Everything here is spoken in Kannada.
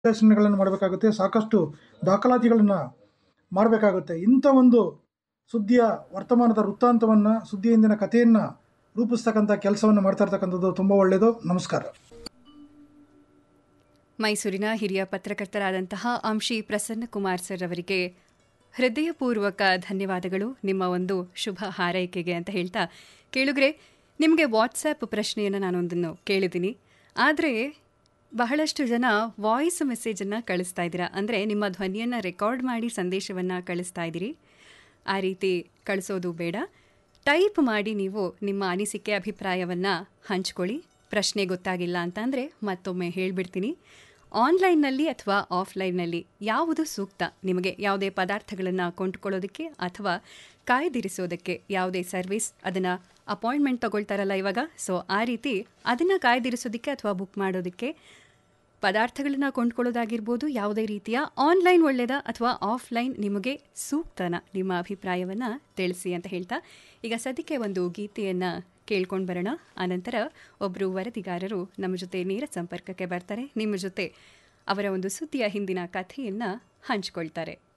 ವಿಶ್ಲೇಷಣೆಗಳನ್ನು ಮಾಡಬೇಕಾಗುತ್ತೆ ಸಾಕಷ್ಟು ದಾಖಲಾತಿಗಳನ್ನು ಮಾಡಬೇಕಾಗುತ್ತೆ ಇಂಥ ಒಂದು ಸುದ್ದಿಯ ವರ್ತಮಾನದ ವೃತ್ತಾಂತವನ್ನು ಸುದ್ದಿಯ ಹಿಂದಿನ ಕಥೆಯನ್ನು ರೂಪಿಸ್ತಕ್ಕಂಥ ಕೆಲಸವನ್ನು ಮಾಡ್ತಾ ಇರ್ತಕ್ಕಂಥದ್ದು ತುಂಬ ಒಳ್ಳೆಯದು ನಮಸ್ಕಾರ ಮೈಸೂರಿನ ಹಿರಿಯ ಪತ್ರಕರ್ತರಾದಂತಹ ಅಂಶಿ ಪ್ರಸನ್ನ ಕುಮಾರ್ ಸರ್ ಅವರಿಗೆ ಹೃದಯಪೂರ್ವಕ ಧನ್ಯವಾದಗಳು ನಿಮ್ಮ ಒಂದು ಶುಭ ಹಾರೈಕೆಗೆ ಅಂತ ಹೇಳ್ತಾ ಕೇಳುಗ್ರೆ ನಿಮಗೆ ವಾಟ್ಸ್ಯಾಪ್ ಪ್ರಶ್ನೆಯನ್ನು ನಾನೊಂದನ್ನು ಕೇಳಿದ್ದೀನಿ ಆದರೆ ಬಹಳಷ್ಟು ಜನ ವಾಯ್ಸ್ ಮೆಸೇಜನ್ನು ಕಳಿಸ್ತಾ ಇದ್ದೀರಾ ಅಂದರೆ ನಿಮ್ಮ ಧ್ವನಿಯನ್ನು ರೆಕಾರ್ಡ್ ಮಾಡಿ ಸಂದೇಶವನ್ನು ಕಳಿಸ್ತಾ ಇದ್ದೀರಿ ಆ ರೀತಿ ಕಳಿಸೋದು ಬೇಡ ಟೈಪ್ ಮಾಡಿ ನೀವು ನಿಮ್ಮ ಅನಿಸಿಕೆ ಅಭಿಪ್ರಾಯವನ್ನು ಹಂಚ್ಕೊಳ್ಳಿ ಪ್ರಶ್ನೆ ಗೊತ್ತಾಗಿಲ್ಲ ಅಂತಂದರೆ ಮತ್ತೊಮ್ಮೆ ಹೇಳಿಬಿಡ್ತೀನಿ ಆನ್ಲೈನ್ನಲ್ಲಿ ಅಥವಾ ಆಫ್ಲೈನ್ನಲ್ಲಿ ಯಾವುದು ಸೂಕ್ತ ನಿಮಗೆ ಯಾವುದೇ ಪದಾರ್ಥಗಳನ್ನು ಕೊಂಡ್ಕೊಳ್ಳೋದಕ್ಕೆ ಅಥವಾ ಕಾಯ್ದಿರಿಸೋದಕ್ಕೆ ಯಾವುದೇ ಸರ್ವಿಸ್ ಅದನ್ನು ಅಪಾಯಿಂಟ್ಮೆಂಟ್ ತಗೊಳ್ತಾರಲ್ಲ ಇವಾಗ ಸೊ ಆ ರೀತಿ ಅದನ್ನು ಕಾಯ್ದಿರಿಸೋದಕ್ಕೆ ಅಥವಾ ಬುಕ್ ಮಾಡೋದಕ್ಕೆ ಪದಾರ್ಥಗಳನ್ನ ಕೊಂಡ್ಕೊಳ್ಳೋದಾಗಿರ್ಬೋದು ಯಾವುದೇ ರೀತಿಯ ಆನ್ಲೈನ್ ಒಳ್ಳೆಯದ ಅಥವಾ ಆಫ್ಲೈನ್ ನಿಮಗೆ ಸೂಕ್ತನ ನಿಮ್ಮ ಅಭಿಪ್ರಾಯವನ್ನು ತಿಳಿಸಿ ಅಂತ ಹೇಳ್ತಾ ಈಗ ಸದ್ಯಕ್ಕೆ ಒಂದು ಗೀತೆಯನ್ನು ಕೇಳ್ಕೊಂಡು ಬರೋಣ ಆನಂತರ ಒಬ್ಬರು ವರದಿಗಾರರು ನಮ್ಮ ಜೊತೆ ನೇರ ಸಂಪರ್ಕಕ್ಕೆ ಬರ್ತಾರೆ ನಿಮ್ಮ ಜೊತೆ ಅವರ ಒಂದು ಸುದ್ದಿಯ ಹಿಂದಿನ ಕಥೆಯನ್ನು ಹಂಚ್ಕೊಳ್ತಾರೆ